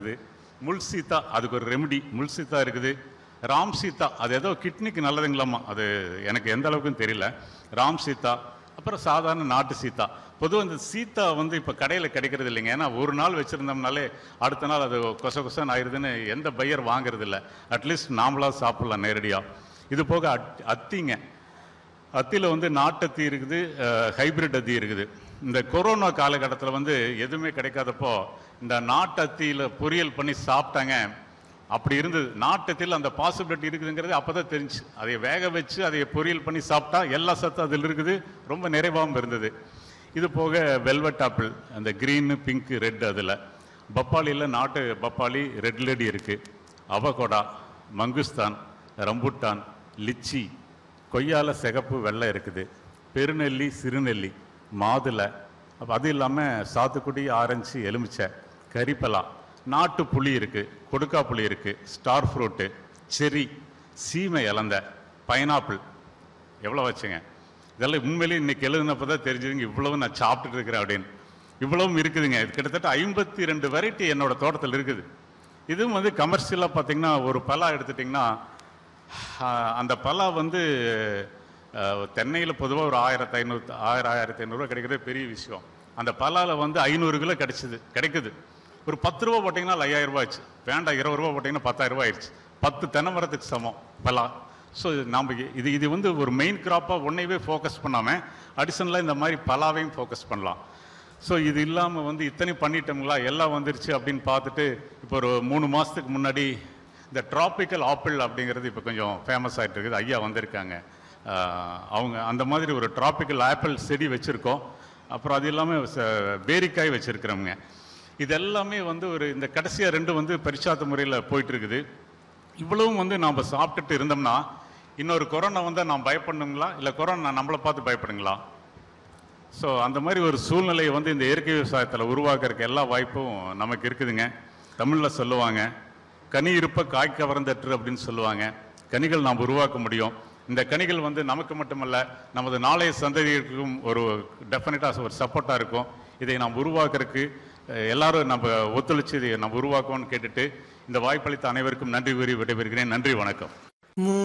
முள் சீத்தா அதுக்கு ஒரு ரெமெடி முள் சீத்தா இருக்குது ராம் சீத்தா அது ஏதோ கிட்னிக்கு நல்லதுங்களாமா அது எனக்கு எந்த அளவுக்குன்னு தெரியல ராம் சீத்தா அப்புறம் சாதாரண நாட்டு சீத்தா பொதுவாக இந்த சீத்தா வந்து இப்போ கடையில் கிடைக்கிறது இல்லைங்க ஏன்னா ஒரு நாள் வச்சுருந்தோம்னாலே அடுத்த நாள் அது கொச கொசன்னு ஆயிடுதுன்னு எந்த பையர் வாங்குறது இல்லை அட்லீஸ்ட் நாமளாக சாப்பிட்லாம் நேரடியாக இது போக அட் அத்திங்க அத்தியில் வந்து நாட்டத்தி இருக்குது ஹைபிரிட் அத்தி இருக்குது இந்த கொரோனா காலகட்டத்தில் வந்து எதுவுமே கிடைக்காதப்போ இந்த நாட்டத்தியில் பொரியல் பண்ணி சாப்பிட்டாங்க அப்படி இருந்தது நாட்டத்தில் அந்த பாசிபிலிட்டி இருக்குதுங்கிறது அப்போ தான் தெரிஞ்சு அதை வேக வச்சு அதை பொரியல் பண்ணி சாப்பிட்டா எல்லா சத்தும் அதில் இருக்குது ரொம்ப நிறைவாகவும் இருந்தது இது போக வெல்வெட் ஆப்பிள் அந்த க்ரீனு பிங்க் ரெட் அதில் பப்பாளியில் நாட்டு பப்பாளி ரெட் லேடி இருக்குது அவகோடா மங்குஸ்தான் ரம்புட்டான் லிச்சி கொய்யால சிகப்பு வெள்ளை இருக்குது பெருநெல்லி சிறுநெல்லி மாதுளை அப்ப அது இல்லாமல் சாத்துக்குடி ஆரஞ்சு எலுமிச்சை கரிப்பலா நாட்டு புளி இருக்குது கொடுக்கா புளி இருக்குது ஸ்டார் ஃப்ரூட்டு செரி சீமை இலந்த பைனாப்பிள் எவ்வளோ வச்சுங்க இதெல்லாம் உண்மையிலேயே இன்னைக்கு எழுதுனப்போ தான் தெரிஞ்சுதுங்க இவ்வளவு நான் சாப்பிட்டுட்டு இருக்கிறேன் அப்படின்னு இவ்வளவும் இருக்குதுங்க இது கிட்டத்தட்ட ஐம்பத்தி ரெண்டு வெரைட்டி என்னோட தோட்டத்தில் இருக்குது இதுவும் வந்து கமர்ஷியலாக பார்த்தீங்கன்னா ஒரு பலா எடுத்துட்டிங்கன்னா ஆஹ், அந்த பலா வந்து தென்னையில் பொதுவாக ஒரு ஆயிரத்தி ஐநூறு ஆயிரம் ஆயிரத்தி ஐநூறுரூவா கிடைக்கிறதே பெரிய விஷயம் அந்த பலால வந்து ஐநூறு கிலோ கிடைச்சிது கிடைக்குது ஒரு பத்து ரூபா போட்டிங்கன்னா ஐயாயிரம் ரூபாய் ஆச்சு வேண்டாம் இருபது ரூபா போட்டிங்கன்னா பத்தாயிரம் ரூபாய் ஆயிடுச்சு பத்து தென்னை மரத்துக்கு சமம் பலா ஸோ நாம் இது இது வந்து ஒரு மெயின் கிராப்பாக ஒன்றையவே ஃபோக்கஸ் பண்ணாமல் அடிஷனலாக இந்த மாதிரி பலாவையும் ஃபோக்கஸ் பண்ணலாம் ஸோ இது இல்லாமல் வந்து இத்தனை பண்ணிட்டோங்களா எல்லாம் வந்துருச்சு அப்படின்னு பார்த்துட்டு இப்போ ஒரு மூணு மாதத்துக்கு முன்னாடி இந்த டிராபிக்கல் ஆப்பிள் அப்படிங்கிறது இப்போ கொஞ்சம் ஃபேமஸ் ஆகிட்டு இருக்குது ஐயா வந்திருக்காங்க ஆஹ் அவங்க அந்த மாதிரி ஒரு டிராபிக்கல் ஆப்பிள் செடி வச்சுருக்கோம் அப்புறம் அது இல்லாமல் பேரிக்காய் வச்சுருக்கிறோங்க இது எல்லாமே வந்து ஒரு இந்த கடைசியாக ரெண்டு வந்து பரிச்சாத்த முறையில் போயிட்டு இருக்குது இவ்வளவும் வந்து நாம் சாப்பிட்டுட்டு இருந்தோம்னா இன்னொரு கொரோனா வந்தால் நாம் பயப்படணுங்களா இல்லை கொரோனா நம்மளை பார்த்து பயப்படுங்களா ஸோ அந்த மாதிரி ஒரு சூழ்நிலையை வந்து இந்த இயற்கை விவசாயத்தில் உருவாக்குறதுக்கு எல்லா வாய்ப்பும் நமக்கு இருக்குதுங்க தமிழில் சொல்லுவாங்க கனி இருப்ப காய் கவர்ந்தற்று அப்படின்னு சொல்லுவாங்க கனிகள் நாம் உருவாக்க முடியும் இந்த கனிகள் வந்து நமக்கு மட்டுமல்ல நமது நாளைய சந்ததிகளுக்கும் ஒரு டெஃபினட்டாக ஒரு சப்போர்ட்டாக இருக்கும் இதை நாம் உருவாக்குறதுக்கு அஹ், எல்லாரும் நம்ம ஒத்துழைச்சு இதை நம்ம உருவாக்குவோம்னு கேட்டுட்டு இந்த வாய்ப்பளித்த அனைவருக்கும் நன்றி கூறி விடைபெறுகிறேன் நன்றி வணக்கம்